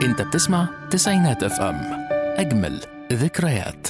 انت بتسمع تسعينات اف ام اجمل ذكريات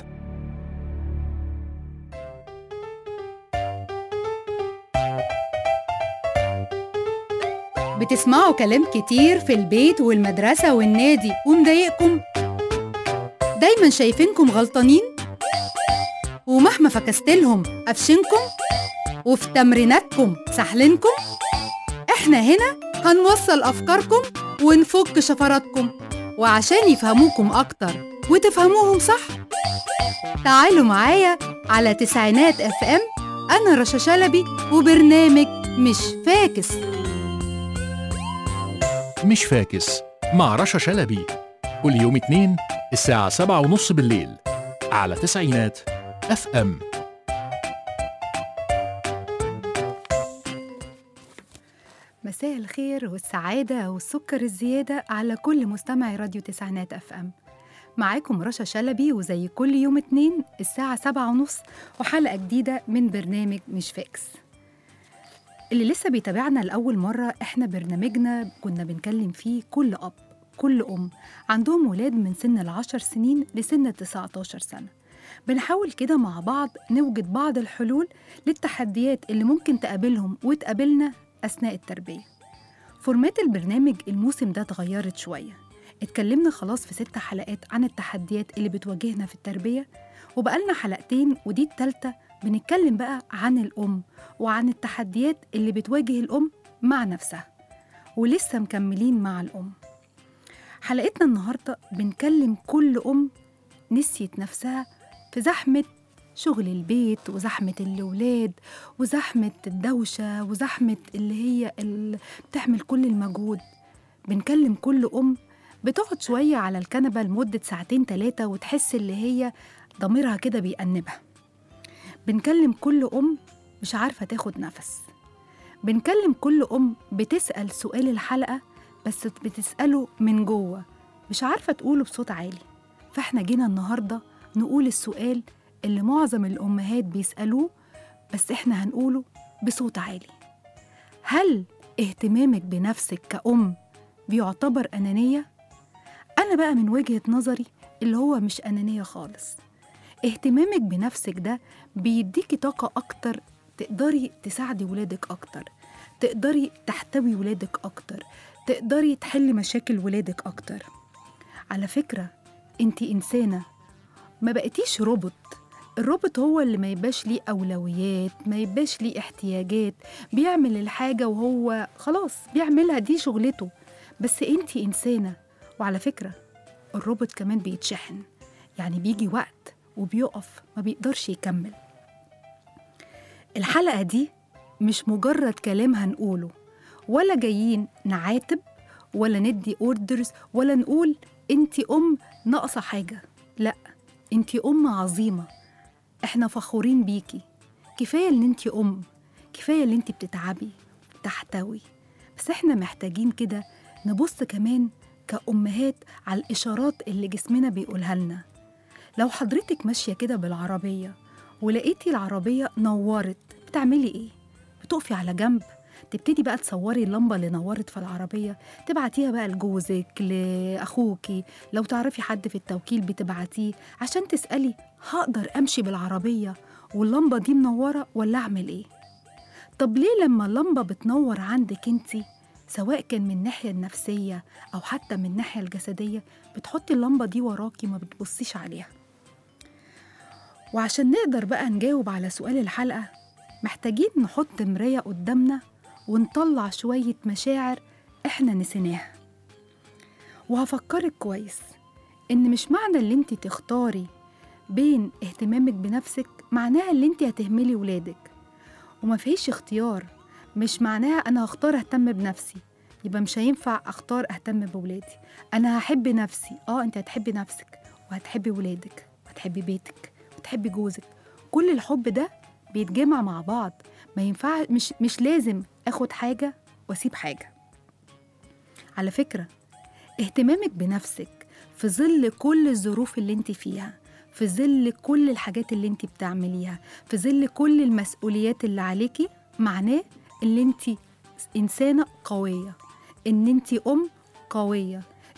بتسمعوا كلام كتير في البيت والمدرسة والنادي ومضايقكم دايما شايفينكم غلطانين ومهما فكستلهم قفشنكم وفي تمريناتكم سحلنكم احنا هنا هنوصل أفكاركم ونفك شفراتكم وعشان يفهموكم أكتر وتفهموهم صح تعالوا معايا على تسعينات اف ام أنا رشا شلبي وبرنامج مش فاكس مش فاكس مع رشا شلبي كل يوم اتنين الساعة سبعة ونص بالليل على تسعينات اف ام مساء الخير والسعادة والسكر الزيادة على كل مستمعي راديو تسعينات اف ام معاكم رشا شلبي وزي كل يوم اتنين الساعة سبعة ونص وحلقة جديدة من برنامج مش فاكس اللي لسه بيتابعنا لأول مرة احنا برنامجنا كنا بنكلم فيه كل أب كل أم عندهم ولاد من سن العشر سنين لسن التسعة عشر سنة بنحاول كده مع بعض نوجد بعض الحلول للتحديات اللي ممكن تقابلهم وتقابلنا أثناء التربية فورمات البرنامج الموسم ده اتغيرت شوية اتكلمنا خلاص في ست حلقات عن التحديات اللي بتواجهنا في التربية وبقالنا حلقتين ودي التالتة بنتكلم بقى عن الأم وعن التحديات اللي بتواجه الأم مع نفسها ولسه مكملين مع الأم حلقتنا النهاردة بنكلم كل أم نسيت نفسها في زحمة شغل البيت وزحمة الأولاد وزحمة الدوشة وزحمة اللي هي اللي بتحمل كل المجهود بنكلم كل أم بتقعد شوية على الكنبة لمدة ساعتين تلاتة وتحس اللي هي ضميرها كده بيأنبها بنكلم كل أم مش عارفة تاخد نفس بنكلم كل أم بتسأل سؤال الحلقة بس بتسأله من جوه مش عارفة تقوله بصوت عالي فاحنا جينا النهاردة نقول السؤال اللي معظم الأمهات بيسألوه بس احنا هنقوله بصوت عالي هل اهتمامك بنفسك كأم بيعتبر أنانية؟ أنا بقى من وجهة نظري اللي هو مش أنانية خالص اهتمامك بنفسك ده بيديكي طاقة أكتر تقدري تساعدي ولادك أكتر تقدري تحتوي ولادك أكتر تقدري تحلي مشاكل ولادك أكتر على فكرة انتي إنسانة ما بقيتيش روبوت الروبوت هو اللي ما يبقاش ليه أولويات ما يبقاش ليه احتياجات بيعمل الحاجة وهو خلاص بيعملها دي شغلته بس انتي إنسانة وعلى فكرة الروبوت كمان بيتشحن يعني بيجي وقت وبيقف ما بيقدرش يكمل الحلقة دي مش مجرد كلام هنقوله ولا جايين نعاتب ولا ندي اوردرز ولا نقول انتي ام ناقصة حاجة لا انتي ام عظيمة احنا فخورين بيكي كفاية ان انتي ام كفاية ان انتي بتتعبي بتحتوي بس احنا محتاجين كده نبص كمان كأمهات على الإشارات اللي جسمنا بيقولها لنا لو حضرتك ماشية كده بالعربية ولقيتي العربية نورت بتعملي ايه؟ بتقفي على جنب تبتدي بقى تصوري اللمبة اللي نورت في العربية تبعتيها بقى لجوزك لأخوكي لو تعرفي حد في التوكيل بتبعتيه عشان تسألي هقدر أمشي بالعربية واللمبة دي منورة ولا أعمل إيه؟ طب ليه لما اللمبة بتنور عندك انتي سواء كان من الناحية النفسية أو حتى من الناحية الجسدية بتحطي اللمبة دي وراكي ما بتبصيش عليها وعشان نقدر بقى نجاوب على سؤال الحلقة محتاجين نحط مراية قدامنا ونطلع شوية مشاعر إحنا نسيناها وهفكرك كويس إن مش معنى اللي انت تختاري بين اهتمامك بنفسك معناها اللي انت هتهملي ولادك وما فيش اختيار مش معناها أنا هختار أهتم بنفسي يبقى مش هينفع أختار أهتم بولادي أنا هحب نفسي آه أنت هتحبي نفسك وهتحبي ولادك وهتحبي بيتك وتحبي جوزك كل الحب ده بيتجمع مع بعض ما ينفع مش مش لازم اخد حاجه واسيب حاجه على فكره اهتمامك بنفسك في ظل كل الظروف اللي انت فيها في ظل كل الحاجات اللي انت بتعمليها في ظل كل المسؤوليات اللي عليكي معناه ان انت انسانه قويه ان انت ام قويه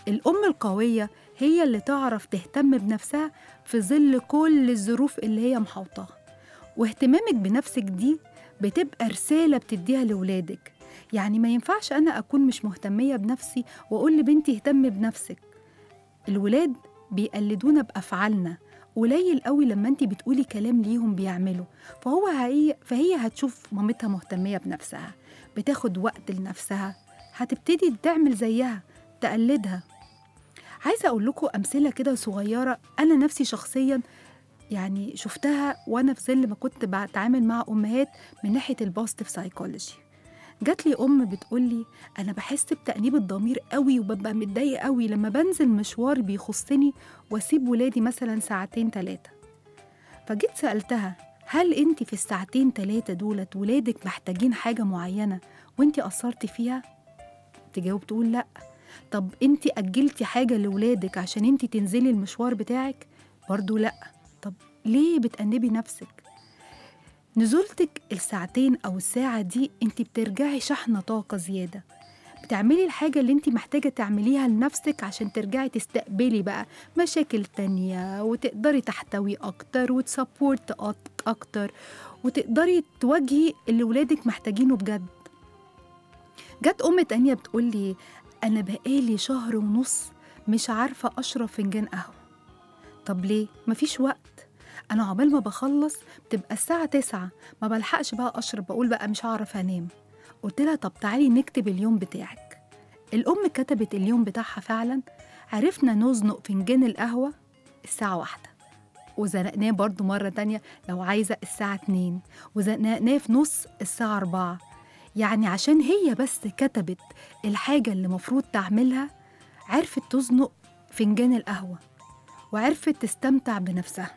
الأم القوية هي اللي تعرف تهتم بنفسها في ظل كل الظروف اللي هي محوطاها واهتمامك بنفسك دي بتبقى رسالة بتديها لولادك يعني ما ينفعش أنا أكون مش مهتمية بنفسي وأقول لبنتي اهتم بنفسك الولاد بيقلدونا بأفعالنا قليل قوي لما انت بتقولي كلام ليهم بيعملوا فهو هي فهي هتشوف مامتها مهتمية بنفسها بتاخد وقت لنفسها هتبتدي تعمل زيها تقلدها عايزة أقول لكم أمثلة كده صغيرة أنا نفسي شخصيا يعني شفتها وأنا في ظل ما كنت بتعامل مع أمهات من ناحية البوزيتيف سايكولوجي جات لي أم بتقول لي أنا بحس بتأنيب الضمير قوي وببقى متضايقة قوي لما بنزل مشوار بيخصني وأسيب ولادي مثلا ساعتين تلاتة فجيت سألتها هل أنت في الساعتين تلاتة دولت ولادك محتاجين حاجة معينة وأنت قصرتي فيها؟ تجاوب تقول لأ طب أنت أجلتي حاجة لولادك عشان أنت تنزلي المشوار بتاعك؟ برضو لأ طب ليه بتأنبي نفسك؟ نزولتك الساعتين أو الساعة دي أنت بترجعي شحنة طاقة زيادة بتعملي الحاجة اللي انت محتاجة تعمليها لنفسك عشان ترجعي تستقبلي بقى مشاكل تانية وتقدري تحتوي أكتر وتسبورت أك- أكتر وتقدري تواجهي اللي ولادك محتاجينه بجد جت أم تانية بتقولي أنا بقالي شهر ونص مش عارفة أشرب فنجان قهوة طب ليه؟ مفيش وقت أنا عقبال ما بخلص بتبقى الساعة تسعة ما بلحقش بقى أشرب بقول بقى مش هعرف أنام قلت لها طب تعالي نكتب اليوم بتاعك الأم كتبت اليوم بتاعها فعلا عرفنا نزنق فنجان القهوة الساعة واحدة وزنقناه برضو مرة تانية لو عايزة الساعة اتنين وزنقناه في نص الساعة أربعة يعني عشان هي بس كتبت الحاجة اللي مفروض تعملها عرفت تزنق فنجان القهوة وعرفت تستمتع بنفسها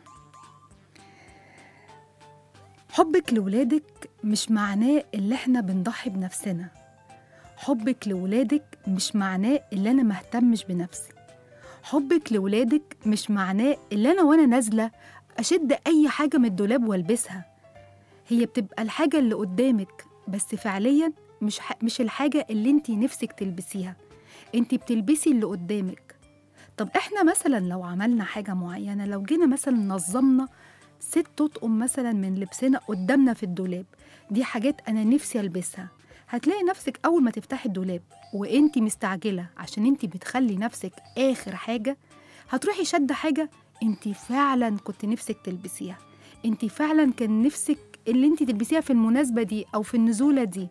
حبك لولادك مش معناه اللي احنا بنضحي بنفسنا حبك لولادك مش معناه اللي انا مهتمش بنفسي حبك لولادك مش معناه اللي انا وانا نازله اشد اي حاجه من الدولاب والبسها هي بتبقى الحاجه اللي قدامك بس فعليا مش ح... مش الحاجه اللي انت نفسك تلبسيها انت بتلبسي اللي قدامك طب احنا مثلا لو عملنا حاجه معينه لو جينا مثلا نظمنا ست تطقم مثلا من لبسنا قدامنا في الدولاب دي حاجات انا نفسي البسها هتلاقي نفسك اول ما تفتحي الدولاب وانتي مستعجله عشان انتي بتخلي نفسك اخر حاجه هتروحي شد حاجه انتي فعلا كنت نفسك تلبسيها انتي فعلا كان نفسك اللي انتي تلبسيها في المناسبه دي او في النزوله دي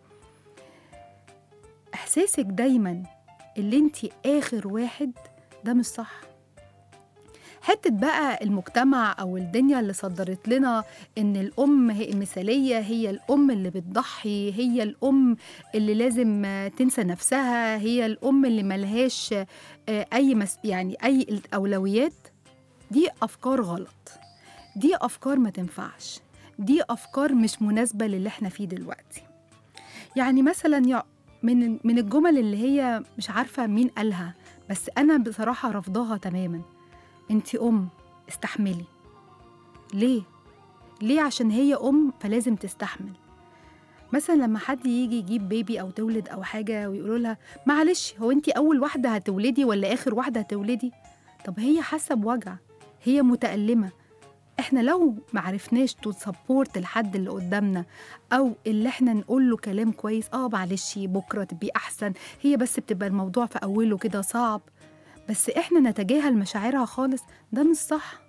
احساسك دايما اللي انتي اخر واحد ده مش صح حتة بقى المجتمع أو الدنيا اللي صدرت لنا إن الأم هي المثالية هي الأم اللي بتضحي هي الأم اللي لازم آه، تنسى نفسها هي الأم اللي ملهاش آه، أي مس يعني أي الأولويات دي أفكار غلط دي أفكار ما تنفعش دي أفكار مش مناسبة للي احنا فيه دلوقتي يعني مثلا يع- من من الجمل اللي هي مش عارفة مين قالها بس أنا بصراحة رفضاها تماماً انتي ام استحملي ليه ليه عشان هي ام فلازم تستحمل مثلا لما حد يجي يجيب بيبي او تولد او حاجه ويقولوا لها معلش هو انتي اول واحده هتولدي ولا اخر واحده هتولدي طب هي حاسه بوجع هي متألمه احنا لو معرفناش تو سبورت الحد اللي قدامنا او اللي احنا نقول له كلام كويس اه معلش بكره تبقي احسن هي بس بتبقى الموضوع في اوله كده صعب بس احنا نتجاهل مشاعرها خالص ده مش صح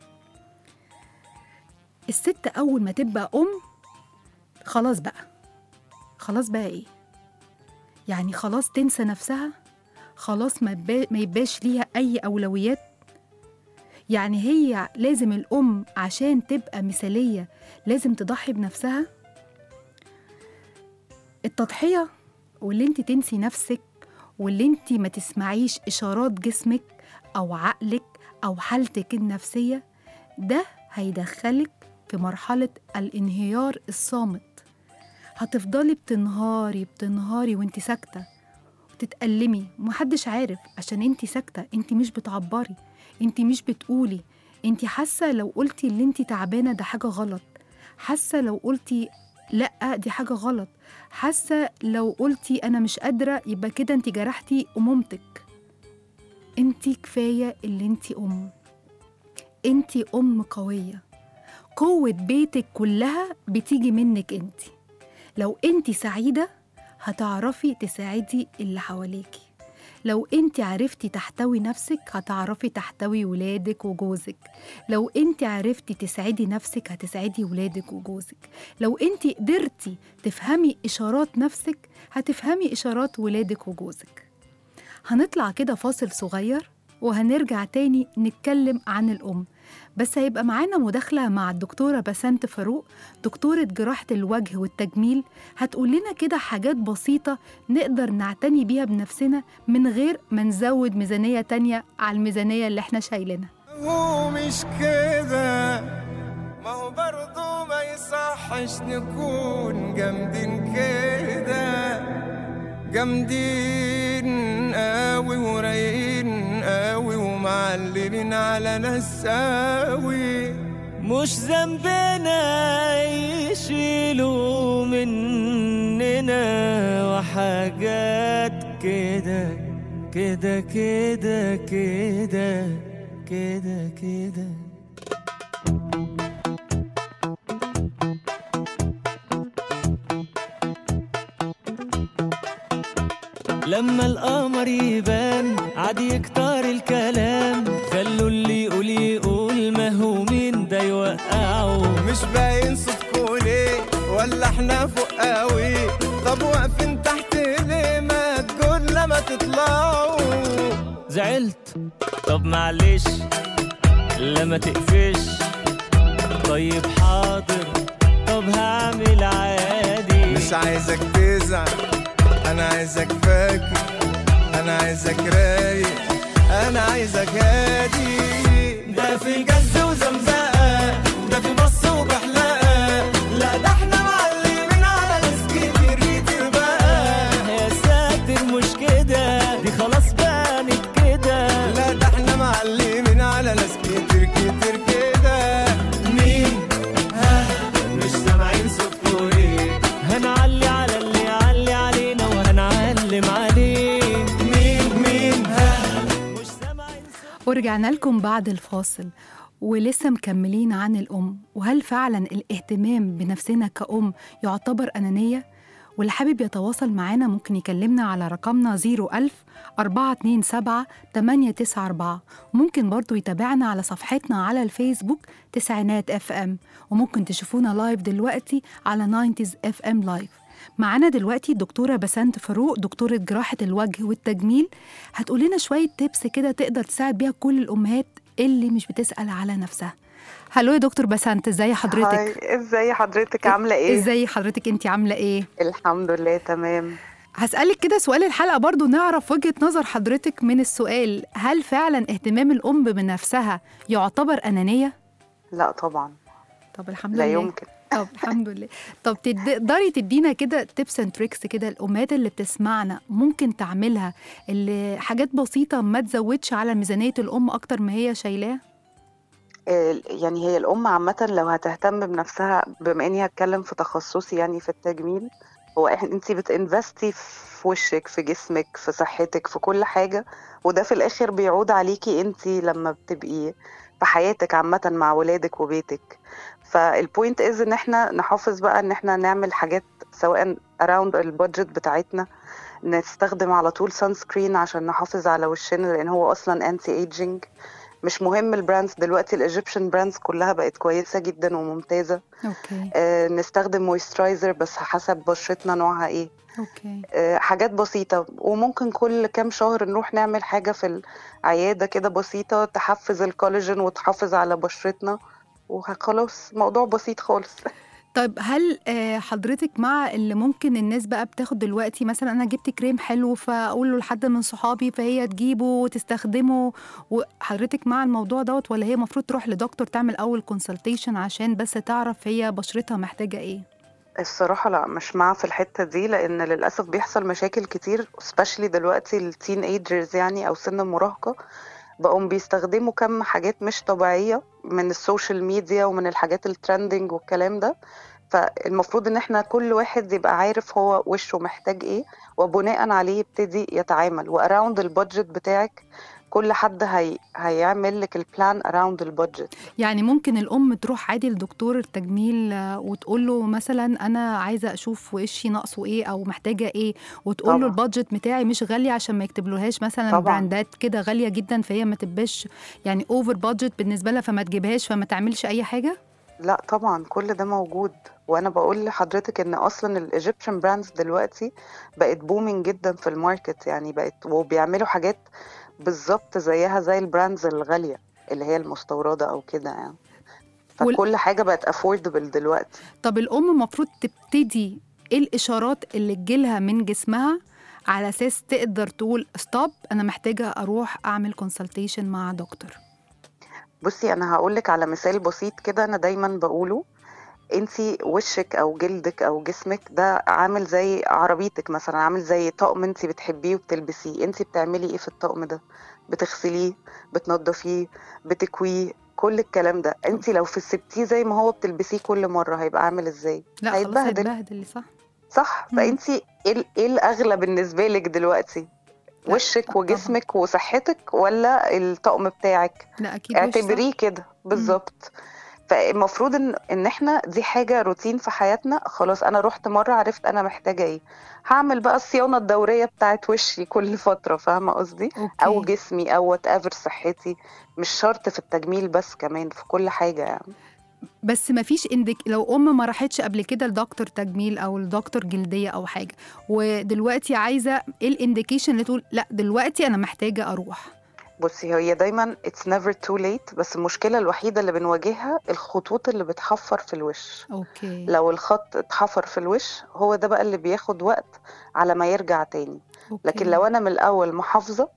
الست اول ما تبقى ام خلاص بقى خلاص بقى ايه يعني خلاص تنسى نفسها خلاص ما يبقى- ما يبقاش ليها اي اولويات يعني هي لازم الام عشان تبقى مثاليه لازم تضحي بنفسها التضحيه واللي انت تنسي نفسك واللي انت ما تسمعيش اشارات جسمك او عقلك او حالتك النفسيه ده هيدخلك في مرحله الانهيار الصامت هتفضلي بتنهاري بتنهاري وانت ساكته وتتألمي ومحدش عارف عشان انت ساكته انت مش بتعبري انت مش بتقولي انت حاسه لو قلتي اللي انت تعبانه ده حاجه غلط حاسه لو قلتي لا دي حاجه غلط حاسه لو قلتي انا مش قادره يبقى كده انت جرحتي امومتك انت كفايه اللي انت ام انت ام قويه قوه بيتك كلها بتيجي منك انت لو انت سعيده هتعرفي تساعدي اللي حواليكي لو انت عرفتي تحتوي نفسك هتعرفي تحتوي ولادك وجوزك لو انت عرفتي تسعدي نفسك هتسعدي ولادك وجوزك لو انت قدرتي تفهمي اشارات نفسك هتفهمي اشارات ولادك وجوزك هنطلع كده فاصل صغير وهنرجع تاني نتكلم عن الأم بس هيبقى معانا مداخلة مع الدكتورة بسنت فاروق دكتورة جراحة الوجه والتجميل هتقول لنا كده حاجات بسيطة نقدر نعتني بيها بنفسنا من غير ما نزود ميزانية تانية على الميزانية اللي احنا شايلينها هو مش كده ما هو برضه ما يصحش نكون جامدين كده جامدين قوي ورايقين قوي ومعلمين على نساوي مش ذنبنا يشيلوا مننا وحاجات كده كده كده كده كده كده لما القمر يبان عاد يكتر الكلام خلوا اللي يقول يقول ما هو مين ده يوقعه مش باين صوتكوا ليه ولا احنا فوق قوي طب واقفين تحت ليه ما تقول لما تطلعوا زعلت طب معلش لما تقفش طيب حاضر طب هعمل عادي مش عايزك تزعل انا عايزك فاكر انا عايزك رايق انا عايزك هادي ده في جز وزمزقة ده في بص وبحلقة لا ده احنا معلمين على ناس كتير كتير بقى يا ساتر مش كده دي خلاص بانت كده لا ده احنا معلمين على ناس كتير كتير كده مين ها مش سامعين صوتكوا ليه هنعلي على اللي يعلي علينا وهنعلم عليه مين مين ها مش سامعين ورجعنا لكم بعد الفاصل ولسه مكملين عن الأم وهل فعلا الاهتمام بنفسنا كأم يعتبر أنانية؟ واللي حابب يتواصل معانا ممكن يكلمنا على رقمنا 01000 427 894 ممكن برضو يتابعنا على صفحتنا على الفيسبوك تسعينات اف ام وممكن تشوفونا لايف دلوقتي على 90s اف ام لايف معانا دلوقتي الدكتورة بسنت فاروق دكتورة جراحة الوجه والتجميل هتقول لنا شوية تيبس كده تقدر تساعد بيها كل الأمهات اللي مش بتسأل على نفسها هلو يا دكتور بسنت ازاي حضرتك؟ هاي ازاي حضرتك عاملة ايه؟ ازاي حضرتك انت عاملة ايه؟ الحمد لله تمام هسألك كده سؤال الحلقة برضو نعرف وجهة نظر حضرتك من السؤال هل فعلا اهتمام الأم بنفسها يعتبر أنانية؟ لا طبعا طب الحمد لا لله يمكن طب الحمد لله طب تقدري تدينا كده تيبس اند تريكس كده الامهات اللي بتسمعنا ممكن تعملها اللي حاجات بسيطه ما تزودش على ميزانيه الام اكتر ما هي شايلاه آه، يعني هي الأم عامة لو هتهتم بنفسها بما إني هتكلم في تخصصي يعني في التجميل هو إح- انتي بتنفستي في وشك في جسمك في صحتك في كل حاجة وده في الآخر بيعود عليكي انتي لما بتبقي في حياتك عامة مع ولادك وبيتك فالبوينت از ان احنا نحافظ بقى ان احنا نعمل حاجات سواء اراوند البادجت بتاعتنا نستخدم على طول سان سكرين عشان نحافظ على وشنا لان هو اصلا انتي ايجينج مش مهم البراندز دلوقتي الايجيبشن براندز كلها بقت كويسه جدا وممتازه اوكي آه نستخدم مويسترايزر بس حسب بشرتنا نوعها ايه اوكي آه حاجات بسيطه وممكن كل كام شهر نروح نعمل حاجه في العياده كده بسيطه تحفز الكولاجين وتحافظ على بشرتنا وخلاص موضوع بسيط خالص طيب هل آه، حضرتك مع اللي ممكن الناس بقى بتاخد دلوقتي مثلا انا جبت كريم حلو فاقول له لحد من صحابي فهي تجيبه وتستخدمه وحضرتك مع الموضوع دوت ولا هي المفروض تروح لدكتور تعمل اول كونسلتيشن عشان بس تعرف هي بشرتها محتاجه ايه الصراحة لا مش مع في الحتة دي لأن للأسف بيحصل مشاكل كتير especially دلوقتي التين ايجرز يعني أو سن المراهقة بقوا بيستخدموا كم حاجات مش طبيعية من السوشيال ميديا ومن الحاجات الترندنج والكلام ده فالمفروض ان احنا كل واحد يبقى عارف هو وشه محتاج ايه وبناء عليه يبتدي يتعامل واراوند البادجت بتاعك كل حد هي... هيعمل لك البلان اراوند البادجت يعني ممكن الام تروح عادي لدكتور التجميل آه، وتقول له مثلا انا عايزه اشوف وشي ناقصه ايه او محتاجه ايه وتقول له طبعا. البادجت بتاعي مش غالي عشان ما يكتبلهاش مثلا طبعا. براندات كده غاليه جدا فهي ما تبقاش يعني اوفر بادجت بالنسبه لها فما تجيبهاش فما تعملش اي حاجه لا طبعا كل ده موجود وانا بقول لحضرتك ان اصلا الايجيبشن براندز دلوقتي بقت بومينج جدا في الماركت يعني بقت وبيعملوا حاجات بالظبط زيها زي البراندز الغاليه اللي هي المستورده او كده يعني وال- فكل حاجه بقت افوردبل دلوقتي طب الام المفروض تبتدي ايه الاشارات اللي تجيلها من جسمها على اساس تقدر تقول ستوب انا محتاجه اروح اعمل كونسلتيشن مع دكتور بصي انا هقولك على مثال بسيط كده انا دايما بقوله انتي وشك او جلدك او جسمك ده عامل زي عربيتك مثلا عامل زي طقم انتي بتحبيه وبتلبسيه انتي بتعملي ايه في الطقم ده بتغسليه بتنضفيه بتكويه كل الكلام ده انتي لو في سبتيه زي ما هو بتلبسيه كل مره هيبقى عامل ازاي لا خلاص هيتبهدل هيتبهدل صح صح مم. فانتي ايه ال- ايه الاغلى بالنسبه لك دلوقتي لا، وشك طبعاً. وجسمك وصحتك ولا الطقم بتاعك لا اكيد وش صح. اعتبريه كده بالظبط فالمفروض ان ان احنا دي حاجه روتين في حياتنا خلاص انا رحت مره عرفت انا محتاجه ايه هعمل بقى الصيانه الدوريه بتاعت وشي كل فتره فاهمه قصدي أوكي. او جسمي او وات ايفر صحتي مش شرط في التجميل بس كمان في كل حاجه يعني بس ما فيش اندك لو ام ما راحتش قبل كده لدكتور تجميل او لدكتور جلديه او حاجه ودلوقتي عايزه ايه الانديكيشن اللي تقول لا دلوقتي انا محتاجه اروح بصي هي دايما it's never too late بس المشكله الوحيده اللي بنواجهها الخطوط اللي بتحفر في الوش اوكي لو الخط اتحفر في الوش هو ده بقى اللي بياخد وقت على ما يرجع تاني أوكي. لكن لو انا من الاول محافظه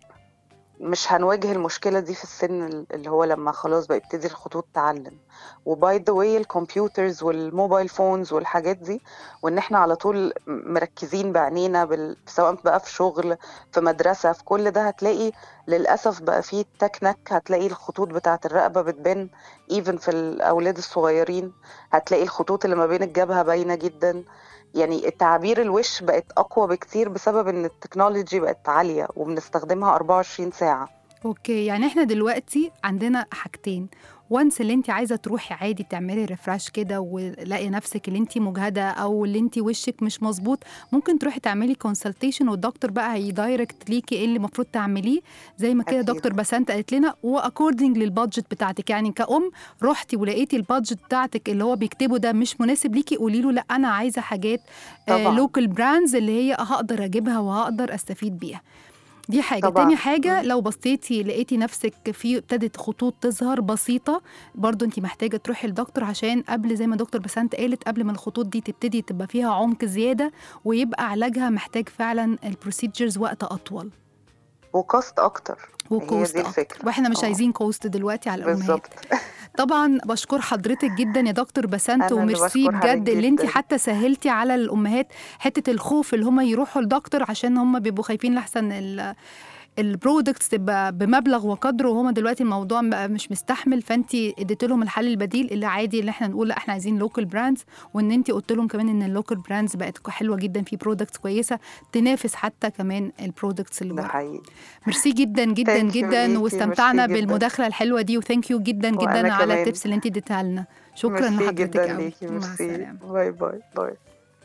مش هنواجه المشكله دي في السن اللي هو لما خلاص بقى يبتدي الخطوط تعلم وباي ذا واي الكمبيوترز والموبايل فونز والحاجات دي وان احنا على طول مركزين بعينينا بال... سواء بقى في شغل في مدرسه في كل ده هتلاقي للاسف بقى في تكنك هتلاقي الخطوط بتاعه الرقبه بتبان ايفن في الاولاد الصغيرين هتلاقي الخطوط اللي ما بين الجبهه باينه جدا يعني تعابير الوش بقت اقوى بكتير بسبب ان التكنولوجي بقت عاليه وبنستخدمها 24 ساعه اوكي يعني احنا دلوقتي عندنا حاجتين وانس اللي انت عايزه تروحي عادي تعملي ريفراش كده ولاقي نفسك اللي انت مجهده او اللي انت وشك مش مظبوط ممكن تروحي تعملي كونسلتيشن والدكتور بقى هيدايركت ليكي ايه اللي المفروض تعمليه زي ما كده أكيد. دكتور بسنت قالت لنا واكوردنج للبادجت بتاعتك يعني كأم رحتي ولقيتي البادجت بتاعتك اللي هو بيكتبه ده مش مناسب ليكي قولي له لا انا عايزه حاجات طبعاً. لوكال براندز اللي هي هقدر اجيبها وهقدر استفيد بيها دي حاجة طبعاً. تاني حاجة مم. لو بصيتي لقيتي نفسك في ابتدت خطوط تظهر بسيطة برضو انت محتاجة تروحي لدكتور عشان قبل زي ما دكتور بسنت قالت قبل ما الخطوط دي تبتدي تبقى فيها عمق زيادة ويبقى علاجها محتاج فعلا البروسيجرز وقت أطول وكاست اكتر وكوست دي أكتر الفكرة. واحنا مش آه. عايزين كوست دلوقتي على الأمهات بالظبط طبعا بشكر حضرتك جدا يا دكتور بسنت أنا اللي وميرسي بشكر حضرتك بجد اللي انت جداً. حتى سهلتي على الامهات حته الخوف اللي هم يروحوا لدكتور عشان هم بيبقوا خايفين لحسن ال البرودكتس تبقى بمبلغ وقدره وهم دلوقتي الموضوع بقى مش مستحمل فانت اديت لهم الحل البديل اللي عادي اللي احنا نقول لا احنا عايزين لوكال براندز وان انت قلت لهم كمان ان اللوكال براندز بقت حلوه جدا في برودكتس كويسه تنافس حتى كمان البرودكتس اللي ده بره حقيقي ميرسي جدا جدا Thank you جدا ليكي، واستمتعنا ميرسي جداً. بالمداخله الحلوه دي وثانك يو جدا وأنا جدا على كمان. التبس اللي انت اديتها لنا شكرا ميرسي لحضرتك جدا قوي ليكي مع ميرسي السلامه باي باي باي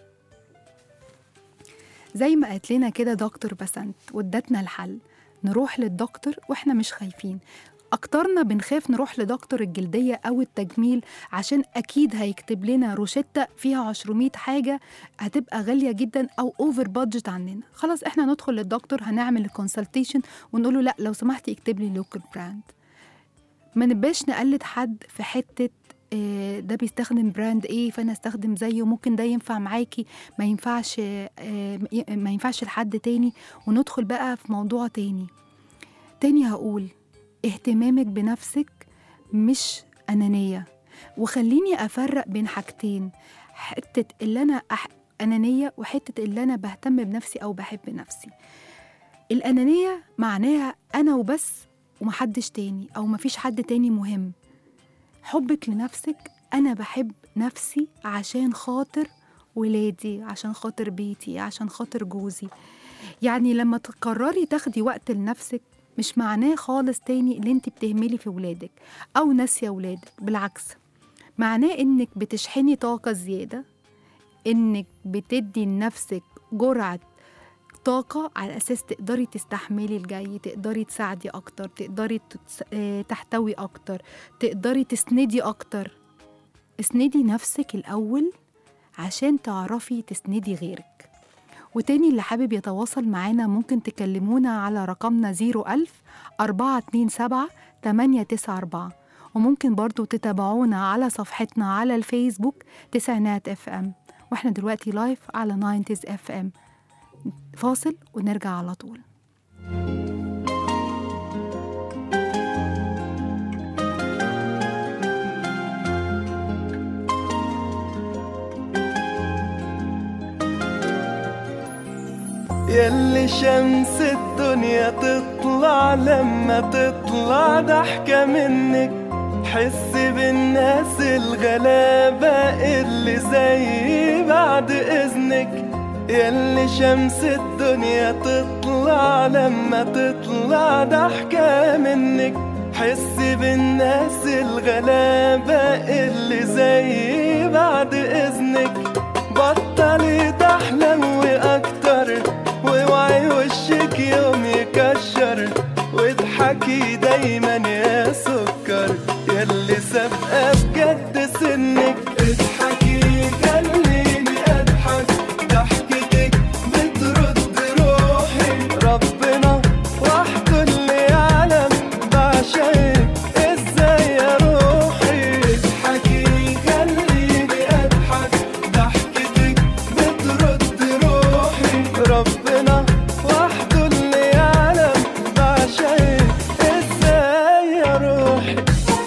زي ما قالت لنا كده دكتور بسنت وادتنا الحل نروح للدكتور واحنا مش خايفين اكترنا بنخاف نروح لدكتور الجلدية أو التجميل عشان أكيد هيكتب لنا روشتة فيها 200 حاجة هتبقى غالية جدا أو أوفر بادجت عننا خلاص إحنا ندخل للدكتور هنعمل الكونسلتيشن ونقول له لا لو سمحتي اكتب لي لوكال براند ما نبقاش نقلد حد في حتة آه، ده بيستخدم براند ايه فانا استخدم زيه ممكن ده ينفع معاكي ما ينفعش آه، ما ينفعش لحد تاني وندخل بقى في موضوع تاني تاني هقول اهتمامك بنفسك مش أنانية وخليني أفرق بين حاجتين حتة اللي أنا أح... أنانية وحتة اللي أنا بهتم بنفسي أو بحب نفسي الأنانية معناها أنا وبس ومحدش تاني أو مفيش حد تاني مهم حبك لنفسك أنا بحب نفسي عشان خاطر ولادي عشان خاطر بيتي عشان خاطر جوزي يعني لما تقرري تاخدي وقت لنفسك مش معناه خالص تاني اللي انت بتهملي في ولادك او ناسيه ولادك بالعكس معناه انك بتشحني طاقه زياده انك بتدي لنفسك جرعه طاقة على أساس تقدري تستحملي الجاي تقدري تساعدي أكتر تقدري تتس- آه، تحتوي أكتر تقدري تسندي أكتر اسندي نفسك الأول عشان تعرفي تسندي غيرك وتاني اللي حابب يتواصل معانا ممكن تكلمونا على رقمنا 01000 427 894 وممكن برضو تتابعونا على صفحتنا على الفيسبوك تسعينات اف ام واحنا دلوقتي لايف على 90 اف ام فاصل ونرجع على طول ياللي شمس الدنيا تطلع لما تطلع ضحكة منك حس بالناس الغلابة اللي زي بعد إذنك ياللي شمس الدنيا تطلع لما تطلع ضحكة منك حس بالناس الغلابة اللي زي بعد إذنك بطلي تحلوي أكتر واوعي وشك يوم يكشر واضحكي دايما يا سكر ياللي سابقة بجد سنك اضحكي خليني اضحك ضحكتك بترد روحي ربنا وحده اللي يعلم بعشقك ازاي يا روحي اضحكي خليني اضحك ضحكتك بترد روحي ربنا وحده اللي يعلم بعشقك ازاي يا روحي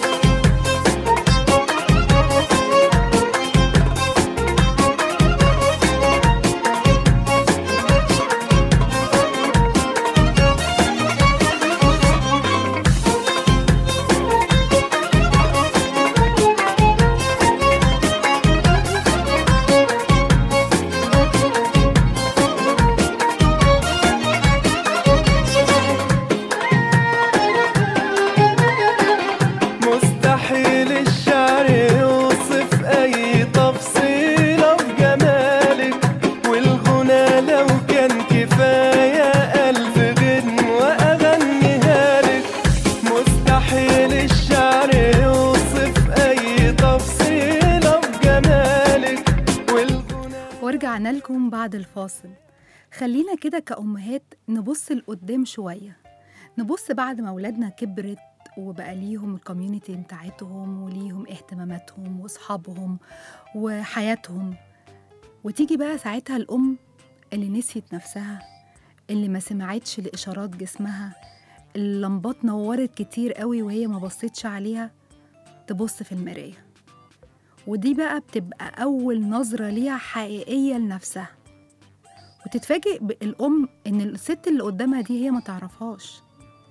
مستحيل الشعر يوصف أي تفصيلة في جمالك والغنى لو كان كفاية ألف غنوة أغنيها لك مستحيل الشعر يوصف أي تفصيلة في جمالك والغنى ورجعنا لكم بعد الفاصل خلينا كده كأمهات نبص لقدام شوية نبص بعد ما أولادنا كبرت وبقى ليهم الكوميونتي بتاعتهم وليهم اهتماماتهم وأصحابهم وحياتهم وتيجي بقى ساعتها الأم اللي نسيت نفسها اللي ما سمعتش لإشارات جسمها اللمبات نورت كتير قوي وهي ما بصتش عليها تبص في المراية ودي بقى بتبقى أول نظرة ليها حقيقية لنفسها وتتفاجئ الأم إن الست اللي قدامها دي هي ما تعرفهاش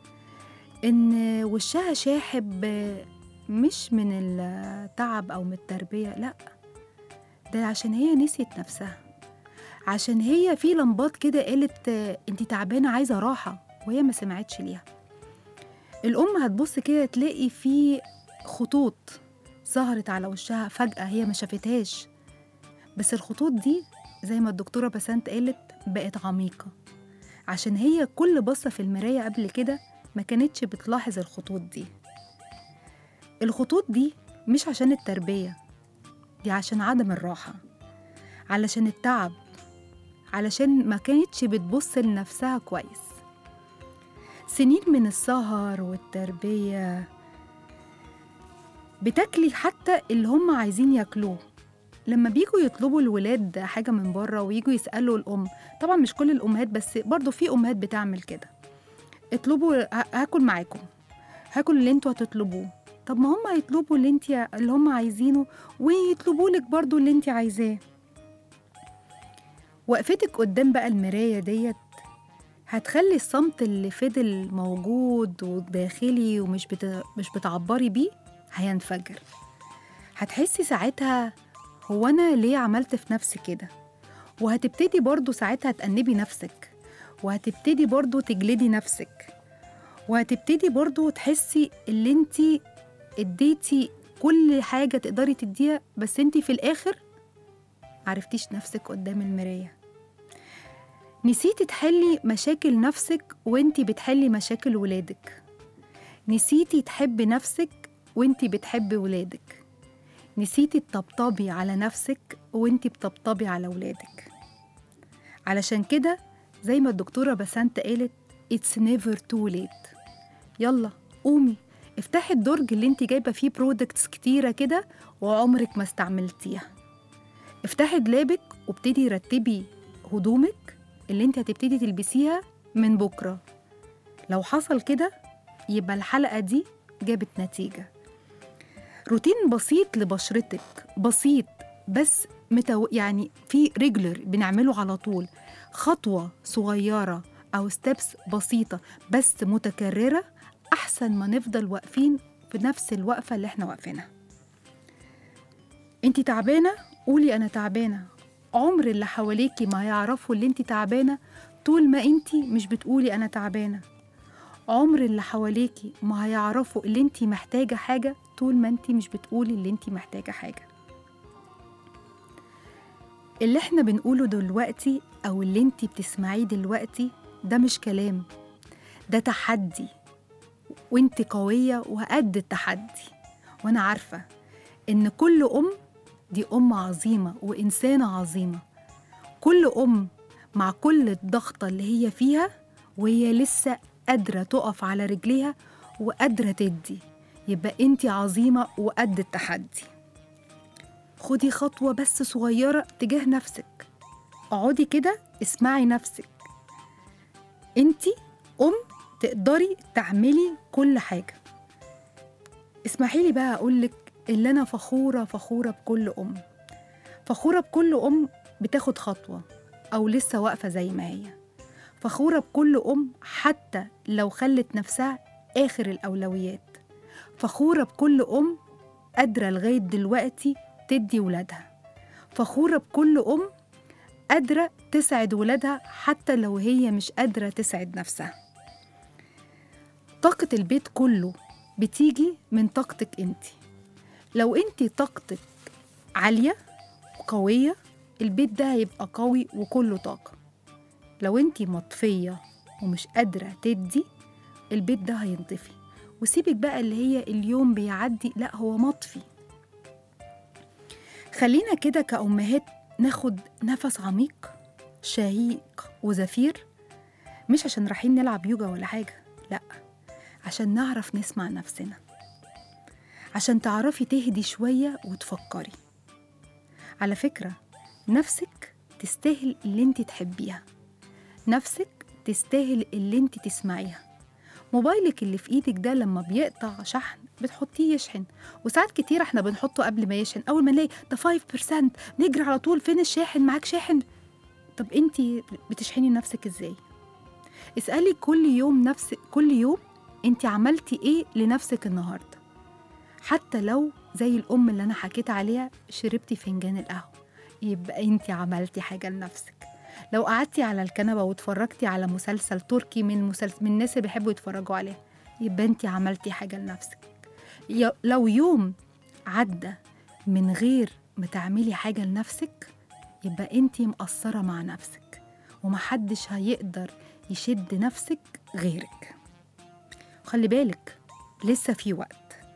إن وشها شاحب مش من التعب أو من التربية لأ ده عشان هي نسيت نفسها عشان هي في لمبات كده قالت انت تعبانة عايزة راحة وهي ما سمعتش ليها الأم هتبص كده تلاقي في خطوط ظهرت على وشها فجأة هي ما شافتهاش بس الخطوط دي زي ما الدكتورة بسنت قالت بقت عميقة عشان هي كل بصة في المراية قبل كده ما كانتش بتلاحظ الخطوط دي الخطوط دي مش عشان التربية دي عشان عدم الراحة علشان التعب علشان ما كانتش بتبص لنفسها كويس سنين من السهر والتربية بتاكلي حتى اللي هم عايزين ياكلوه لما بيجوا يطلبوا الولاد حاجة من بره ويجوا يسألوا الأم طبعا مش كل الأمهات بس برضو في أمهات بتعمل كده اطلبوا ه- هاكل معاكم هاكل اللي انتوا هتطلبوه طب ما هم هيطلبوا اللي انت اللي هم عايزينه ويطلبوا لك برضو اللي انت عايزاه وقفتك قدام بقى المراية ديت هتخلي الصمت اللي فضل موجود وداخلي ومش بت... مش بتعبري بيه هينفجر هتحسي ساعتها هو أنا ليه عملت في نفسي كده وهتبتدي برضو ساعتها تأنبي نفسك وهتبتدي برضو تجلدي نفسك وهتبتدي برضو تحسي اللي انت اديتي كل حاجة تقدري تديها بس انت في الآخر عرفتيش نفسك قدام المراية نسيتي تحلي مشاكل نفسك وانت بتحلي مشاكل ولادك نسيتي تحبي نفسك وانت بتحبي ولادك نسيتي تطبطبي على نفسك وانت بتطبطبي على ولادك علشان كده زي ما الدكتورة بسنت قالت it's never too late يلا قومي افتحي الدرج اللي انت جايبة فيه برودكتس كتيرة كده وعمرك ما استعملتيها افتحي دولابك وابتدي رتبي هدومك اللي انت هتبتدي تلبسيها من بكرة لو حصل كده يبقى الحلقة دي جابت نتيجة روتين بسيط لبشرتك بسيط بس متو... يعني في ريجولر بنعمله على طول خطوة صغيرة أو ستيبس بسيطة بس متكررة أحسن ما نفضل واقفين في نفس الوقفة اللي احنا واقفينها انت تعبانة قولي أنا تعبانة عمر اللي حواليكي ما يعرفوا اللي انت تعبانة طول ما انت مش بتقولي أنا تعبانة عمر اللي حواليكي ما هيعرفوا اللي انت محتاجة حاجة طول ما انت مش بتقولي اللي انت محتاجة حاجة اللي احنا بنقوله دلوقتي أو اللي انت بتسمعيه دلوقتي ده مش كلام ده تحدي وانت قوية وقد التحدي وانا عارفة ان كل ام دي ام عظيمة وانسانة عظيمة كل ام مع كل الضغطة اللي هي فيها وهي لسه قادرة تقف على رجليها وقادرة تدي يبقى انت عظيمة وقد التحدي خدي خطوة بس صغيرة تجاه نفسك اقعدي كده اسمعي نفسك انت ام تقدري تعملي كل حاجة اسمحي لي بقى أقولك اللي أنا فخورة فخورة بكل أم فخورة بكل أم بتاخد خطوة أو لسه واقفة زي ما هي فخورة بكل أم حتى لو خلت نفسها آخر الأولويات فخورة بكل أم قادرة لغاية دلوقتي تدي ولادها فخورة بكل أم قادرة تسعد ولادها حتى لو هي مش قادرة تسعد نفسها طاقة البيت كله بتيجي من طاقتك انت لو انت طاقتك عالية وقوية البيت ده هيبقى قوي وكله طاقة لو انت مطفية ومش قادرة تدي البيت ده هينطفي وسيبك بقى اللي هي اليوم بيعدي لا هو مطفي خلينا كده كأمهات ناخد نفس عميق شهيق وزفير مش عشان رايحين نلعب يوجا ولا حاجة لأ عشان نعرف نسمع نفسنا عشان تعرفي تهدي شوية وتفكري على فكرة نفسك تستاهل اللي انت تحبيها نفسك تستاهل اللي انت تسمعيها موبايلك اللي في ايدك ده لما بيقطع شحن بتحطيه يشحن وساعات كتير احنا بنحطه قبل ما يشحن اول ما نلاقي ده 5% نجري على طول فين الشاحن معاك شاحن طب انت بتشحني نفسك ازاي اسألي كل يوم نفسك كل يوم انت عملتي ايه لنفسك النهارده حتى لو زي الام اللي انا حكيت عليها شربتي فنجان القهوه يبقى انت عملتي حاجه لنفسك لو قعدتي على الكنبه واتفرجتي على مسلسل تركي من مسلسل من الناس اللي بيحبوا يتفرجوا عليه يبقى انت عملتي حاجه لنفسك ي- لو يوم عدى من غير ما تعملي حاجه لنفسك يبقى انت مقصره مع نفسك ومحدش هيقدر يشد نفسك غيرك خلي بالك لسه في وقت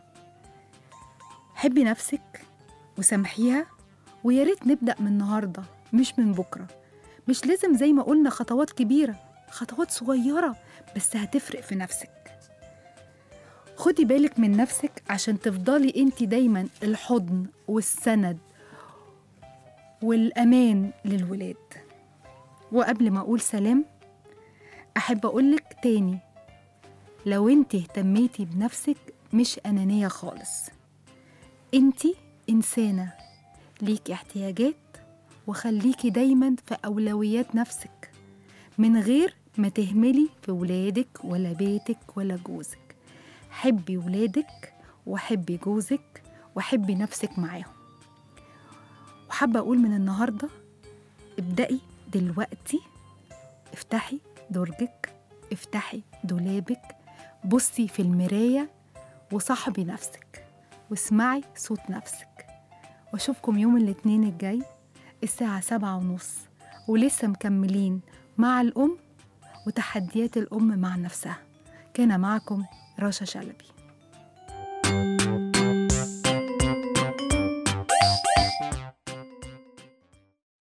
حبي نفسك وسامحيها ويا ريت نبدأ من النهاردة مش من بكرة مش لازم زي ما قلنا خطوات كبيرة خطوات صغيرة بس هتفرق في نفسك خدي بالك من نفسك عشان تفضلي انت دايما الحضن والسند والأمان للولاد وقبل ما أقول سلام أحب أقولك تاني لو انت اهتميتي بنفسك مش أنانية خالص انت إنسانة ليك احتياجات وخليكي دايما في أولويات نفسك من غير ما تهملي في ولادك ولا بيتك ولا جوزك حبي ولادك وحبي جوزك وحبي نفسك معاهم وحابة أقول من النهاردة ابدأي دلوقتي افتحي درجك افتحي دولابك بصي في المراية وصاحبي نفسك واسمعي صوت نفسك واشوفكم يوم الاثنين الجاي الساعة سبعة ونص ولسه مكملين مع الأم وتحديات الأم مع نفسها كان معكم رشا شلبي